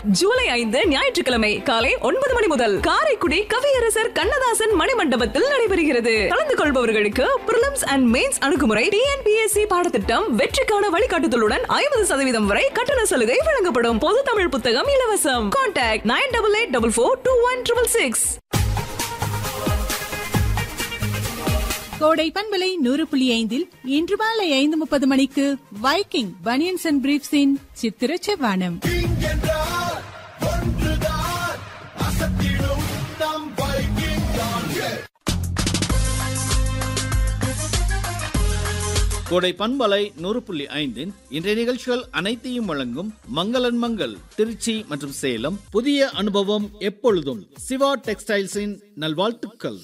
ஜூலை ஐந்து ஞாயிற்றுக்கிழமை காலை ஒன்பது மணி முதல் காரைக்குடி கவியரசர் கண்ணதாசன் மணிமண்டபத்தில் நடைபெறுகிறது கலந்து கொள்பவர்களுக்கு பிரிலிம்ஸ் அண்ட் மெயின்ஸ் அணுகுமுறை டிஎன்பிஎஸ்சி பாடத்திட்டம் வெற்றிக்கான வழிகாட்டுதலுடன் ஐம்பது சதவீதம் வரை கட்டண சலுகை வழங்கப்படும் பொது தமிழ் புத்தகம் இலவசம் contact nine double eight double four two one triple six Kodai பண்பலை நூறு புள்ளி ஐந்தில் இன்று மாலை ஐந்து முப்பது மணிக்கு வைக்கிங் பனியன்ஸ் அண்ட் பிரீப்ஸின் சித்திர செவ்வானம் கோடை பண்பலை நூறு புள்ளி ஐந்தின் இன்றைய நிகழ்ச்சிகள் அனைத்தையும் வழங்கும் மங்களன் மங்கள் திருச்சி மற்றும் சேலம் புதிய அனுபவம் எப்பொழுதும் சிவா டெக்ஸ்டைல்ஸின் நல்வாழ்த்துக்கள்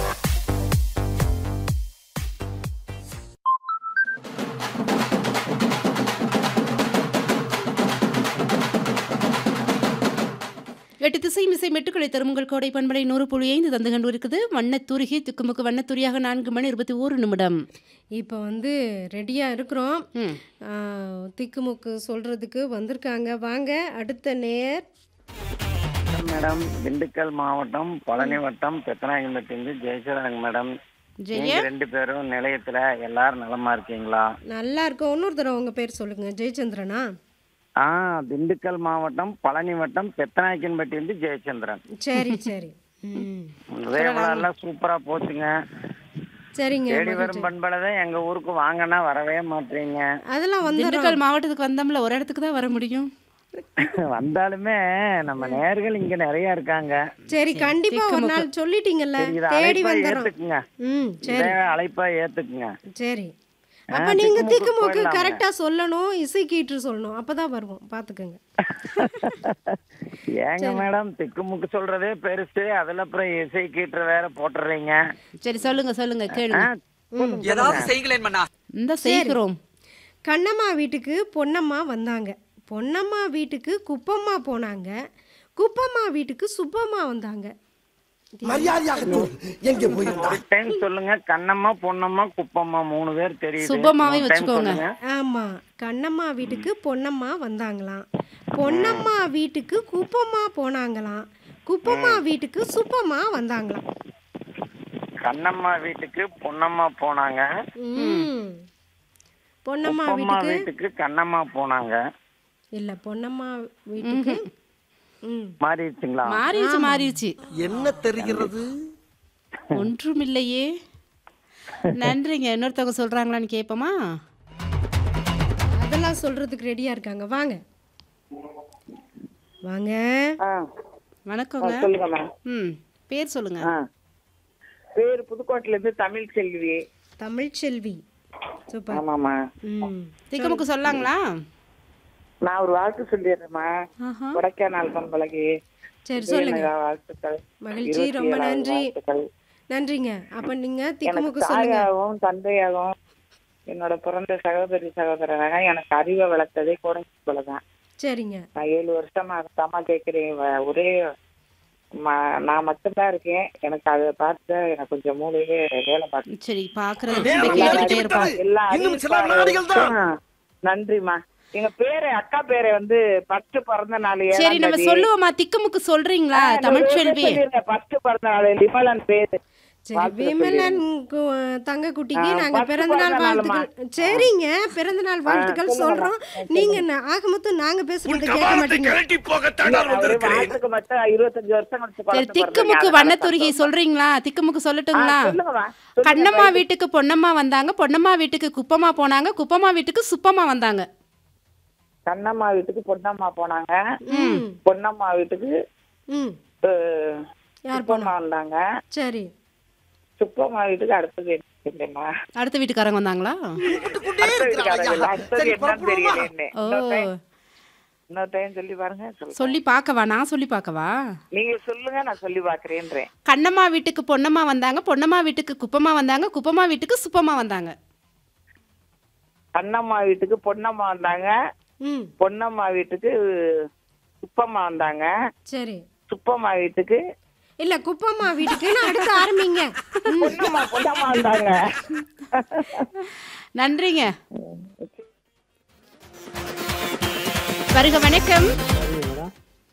எட்டு திசை மிசை மெட்டுக்களை தரும் உங்கள் கோடை பண்பலை நூறு புள்ளி ஐந்து தந்து கண்டு இருக்குது வண்ணத்துருகி திக்குமுக்கு வண்ணத்துரியாக நான்கு மணி இருபத்தி ஒரு நிமிடம் இப்போ வந்து ரெடியாக இருக்கிறோம் ம். ஆ, திக்குமுக்கு சொல்கிறதுக்கு வந்திருக்காங்க வாங்க அடுத்த நேர் மேடம் திண்டுக்கல் மாவட்டம் பழனி வட்டம் பெத்தநாயகம்பட்டிருந்து ஜெயசரங்க மேடம் ஜெய நீங்க ரெண்டு பேரும் நிலையத்துல எல்லாரும் நலமா இருக்கீங்களா நல்லா இருக்கோம் இன்னொரு தடவை உங்கள் பேர் சொல்லுங்கள் ஜெயச்சந்திரனா ஆ திண்டுக்கல் மாவட்டம் பழனி வட்டம் பெத்தநாயக்கன்பட்டிருந்து ஜெயச்சந்திரன் சரி சரி ம் ரேவலாம் சூப்பரா போச்சுங்க சரிங்க தேடி மகிழ்ச்சி. வரும் பண்பலதான் எங்க ஊருக்கு வாங்கன்னா வரவே மாட்டீங்க அதெல்லாம் வந்துடுறோம் திண்டுக்கல் மாவட்டத்துக்கு வந்தோம்ல ஒரு இடத்துக்கு தான் வர முடியும் வந்தாலுமே நம்ம நேர்கள் இங்க நிறைய இருக்காங்க சரி கண்டிப்பா ஒரு நாள் சொல்லிட்டீங்கல்ல சரி, இதை தேடி அழைப்பா வந்துடுறோம் ஏத்துக்குங்க ம் சரி இதை அழைப்பா ஏத்துக்குங்க சரி ஆ, அப்ப நீங்க திக்குமுக்கு திக்குமுக்கு போயிடலாமே. கரெக்டா சொல்லணும் இசை கீற்று சொல்லணும் அப்பதான் வருவோம் பாத்துக்கோங்க ஏங்க மேடம் திக்குமுக்கு சொல்றதே பெருசு அதுல அப்புறம் இசை கீற்று வேற போட்டுறீங்க சரி சொல்லுங்க சொல்லுங்க ஆ, கேளுங்க சொல்லுங்க, ஏதாவது சொல்லுங்க. செய்யுங்களேன் மண்ணா இந்த செய்கிறோம் கண்ணம்மா வீட்டுக்கு பொன்னம்மா வந்தாங்க பொன்னம்மா வீட்டுக்கு குப்பம்மா போனாங்க குப்பம்மா வீட்டுக்கு சுப்பம்மா வந்தாங்க ஒரு டைம் சொல்லுங்க கண்ணம்மா பொன்னம்மா குப்பம்மா மூணு பேர் தெரியுது சுப்பம்மாவே ஒரு time வச்சுக்கோங்க. சொல்லுங்க. ஆமா கண்ணம்மா வீட்டுக்கு பொன்னம்மா வந்தாங்களாம் பொன்னம்மா வீட்டுக்கு குப்பம்மா போனாங்களாம் குப்பம்மா வீட்டுக்கு சுப்பம்மா வந்தாங்களாம் கண்ணம்மா வீட்டுக்கு பொன்னம்மா போனாங்க ம். பொன்னம்மா குப்பம்மா வீட்டுக்கு வீட்டுக்கு கண்ணம்மா போனாங்க இல்ல பொன்னம்மா வீட்டுக்கு ம் மாறிடுச்சுங்களா மாறிடுச்சு மாறிடுச்சு என்ன தெரிகிறது ஒன்றுமில்லையே நன்றிங்க இன்னொருத்தவங்க சொல்றாங்களான்னு கேட்போமா அதெல்லாம் சொல்றதுக்கு ரெடியா இருக்காங்க வாங்க வாங்க வணக்கங்க சொல்லுங்க மேம் ம் பேர் சொல்லுங்க பேர் புதுக்கோட்டையில இருந்து தமிழ் செல்வி தமிழ்ச்செல்வி சூப்பர் ஆமாமா ம் திக்கமுக்கு சொல்லாங்களா நான் ஒரு வாழ்த்து சொல்லிடுறேம்மா ஆஹா. கொடைக்கானல் பண்பலகி சரி சொல்லுங்க வாழ்த்துக்கள் மகிழ்ச்சி இருபத்தி ரொம்ப ஏழாவது நன்றி வாழ்த்துக்கள். நன்றிங்க அப்ப நீங்க எனக்கு திக்குமுக்கு சொல்லுங்க தாயாகவும் தந்தையாகவும் என்னோட பிறந்த சகோதரி சகோதரனாக எனக்கு அறிவை வளர்த்ததே கோடை தான் சரிங்க நான் ஏழு வருஷமா அதாம்மா கேட்கிறேன் வ- ஒரே ம- நான் மட்டும்தான் இருக்கேன் எனக்கு அதை பார்த்து எனக்கு கொஞ்சம் மூளையே வேலை பார்த்து சரி பாக்குறது நேரம் கேட்டுக்கிட்டே இருப்போம் எல்லா இன்னும் சில வினாடிகள் தான். ஆ, நன்றிம்மா எங்க பேரு அக்கா பேரு வந்து பத்து பிறந்த நாள் ஏழாம் சரி நம்ம தேதி. சொல்லுவோமா திக்குமுக்கு சொல்றீங்களா ஆ, நான் தமிழ்ச்செல்வி சொல்லிடுங்க, பத்து பிறந்த நாள் லிமலன் பேரு சரி வாழ்த்துக்கள் விமலன் கு- தங்க குட்டிக்கு ஆ, நாங்க பத்து பிறந்த நாள் பிறந்த நாளுமா. வாழ்த்துக்கள் சரிங்க பிறந்த நாள் வாழ்த்துக்கள் சொல்றோம் நீங்க ந- ஆக மொத்தம் நாங்க பேசுறதை கேட்க மாட்டீங்க கழட்டி போக தடால் அவரு வந்திருக்கிறேன் வாழ்த்துக்கு மட்டும் இருபத்தஞ்சு வருஷம் கழிச்சு சரி குழந்தை திக்குமுக்கு பிறந்தீங்க. வண்ணத்துருகி சொல்றீங்களா திக்குமுக்கு சொல்லட்டுங்களா ஆ, சொல்லுங்கம்மா. சொல்லுங்க. கண்ணம்மா வீட்டுக்கு பொன்னம்மா வந்தாங்க பொன்னம்மா வீட்டுக்கு குப்பம்மா போனாங்க குப்பம்மா வீட்டுக்கு சுப்பம்மா வந்தாங்க கண்ணம்மா வீட்டுக்கு பொன்னம்மா போனாங்க ம் பொன்னம்மா வீட்டுக்கு ம் அஹ், யார் சுப்பம்மா வந்தாங்க சரி சுப்பம்மா வீட்டுக்கு அடுத்தது என்ன இல்லைம்மா அடுத்த வீட்டுக்காரங்க வந்தாங்களா அடுத்த வீட்டுக்காரங்க இல்ல, அடுத்தது சரி, என்னன்னு தெரியல என்ன ஓ இன்னொரு time- இன்னொரு டைம் சொல்லி பாருங்க சொல்லுங்க. சொல்லி பார்க்கவா நான் சொல்லி பார்க்கவா நீங்க சொல்லுங்க நான் சொல்லி பாக்குறேன்றேன் கண்ணம்மா வீட்டுக்கு பொன்னம்மா வந்தாங்க பொன்னம்மா வீட்டுக்கு குப்பம்மா வந்தாங்க குப்பம்மா வீட்டுக்கு சுப்பம்மா வந்தாங்க கண்ணம்மா வீட்டுக்கு பொன்னம்மா வந்தாங்க ம் பொன்னம்மா வீட்டுக்கு சுப்பம்மா வந்தாங்க சரி சுப்பம்மா வீட்டுக்கு இல்ல குப்பம்மா வீட்டுக்கு அடுத்து ஆரம்பிங்க பொன்னம்மா பொன்னம்மா வந்தாங்க நன்றிங்க வருக வணக்கம்